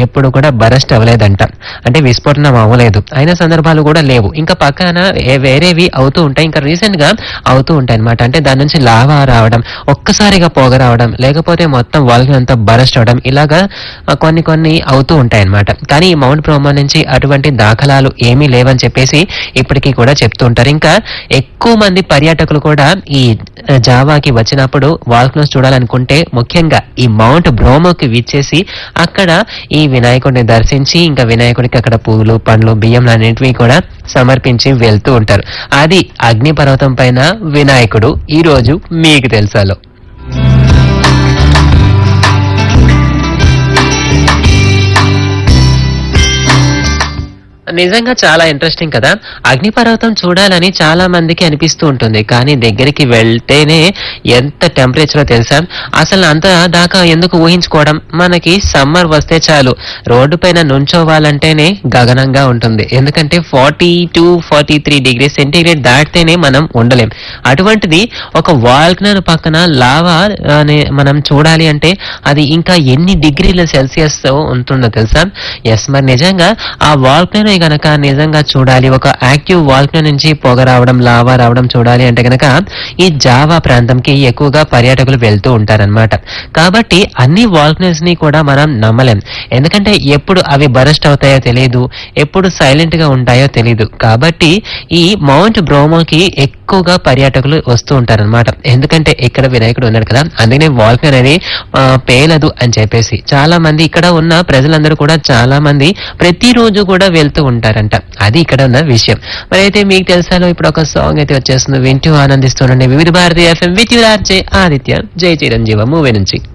ఎప్పుడు కూడా బరస్ట్ అవ్వలేదంట అంటే విస్ఫోటనం అవ్వలేదు అయిన సందర్భాలు కూడా లేవు ఇంకా పక్కన ఏ- వేరేవి అవుతూ ఉంటాయి ఇంకా రీసెంట్ గా అవుతూ ఉంటాయి అనమాట అంటే దాని నుంచి లావా రావడం ఒక్కసారిగా పొగ రావడం లేకపోతే మొత్తం వాల్కి అంతా బరస్ట్ అవడం ఇలాగా ఆ, కొన్ని కొన్ని అవుతూ ఉంటాయి అనమాట కానీ ఈ మౌంట్ బ్రోమా నుంచి అటువంటి దాఖలాలు ఏమీ లేవని చెప్పేసి ఇప్పటికీ కూడా చెప్తూ ఉంటారు ఇంకా ఎక్కువ మంది పర్యాటకులు కూడా ఈ ఆ, జావాకి వచ్చినప్పుడు వాల్కనోస్ చూడాలనుకుంటే ముఖ్యంగా ఈ మౌంట్ బ్రోమోకి విచ్చేసి అక్కడ ఈ వినాయకుడిని దర్శించి ఇంకా వినాయకుడికి అక్కడ పువ్వులు పండ్లు బియ్యం అన్నింటివి కూడా సమర్పించి వెళ్తూ ఉంటారు అది అగ్నిపర్వతం పైన వినాయకుడు ఈ రోజు మీకు తెలుసాలో నిజంగా చాలా ఇంట్రెస్టింగ్ కదా అగ్నిపర్వతం చూడాలని చాలా మందికి అనిపిస్తూ ఉంటుంది కానీ దగ్గరికి వెళ్తేనే ఎంత టెంపరేచర్ తెలుసా అసలు అంత దాకా ఎందుకు ఊహించుకోవడం మనకి సమ్మర్ వస్తే చాలు రోడ్డు పైన నుంచోవాలంటేనే గగనంగా ఉంటుంది ఎందుకంటే forty to forty three degree centigrade దాటితేనే మనం ఉండలేం అటువంటిది ఒక వాల్కనర్ పక్కన లావా అనే మనం చూడాలి అంటే అది ఇంకా ఎన్ని డిగ్రీల సెల్సియస్ తో ఉంటుందో తెలుసా ఎస్ మరి నిజంగా ఆ వాల్కనర్ గనక నిజంగా చూడాలి ఒక యాక్టివ్ వాల్కనర్ నుంచి పొగ రావడం లావా రావడం చూడాలి అంటే గనక ఈ జావా ప్రాంతంకి ఎక్కువగా పర్యాటకులు వెళ్తూ ఉంటారన్నమాట కాబట్టి అన్ని వాల్కనర్స్ ని కూడా మనం నమ్మలేం ఎందుకంటే ఎప్పుడు అవి బరస్ట్ అవుతాయో తెలియదు ఎప్పుడు సైలెంట్ గా ఉంటాయో తెలియదు కాబట్టి ఈ మౌంట్ బ్రోమోకి ఎక్కువగా పర్యాటకులు వస్తూ ఉంటారన్నమాట ఎందుకంటే ఇక్కడ వినాయకుడు ఉన్నాడు కదా అందుకనే వాల్కనర్ అనేది ఆ, పేలదు అని చెప్పేసి చాలా మంది ఇక్కడ ఉన్న ప్రజలందరూ కూడా చాలా మంది ప్రతిరోజు కూడా వెళ్తూ ఉంటారంట అది ఇక్కడ ఉన్న విషయం మరి అయితే మీకు తెలుసాలో ఇప్పుడు ఒక సాంగ్ అయితే వచ్చేస్తుంది వింటూ ఆనందిస్తుండండి వివిధ భారతీయ ఎఫ్ఎం విత్ ఆదిత్య జై చిరంజీవ మూవీ నుంచి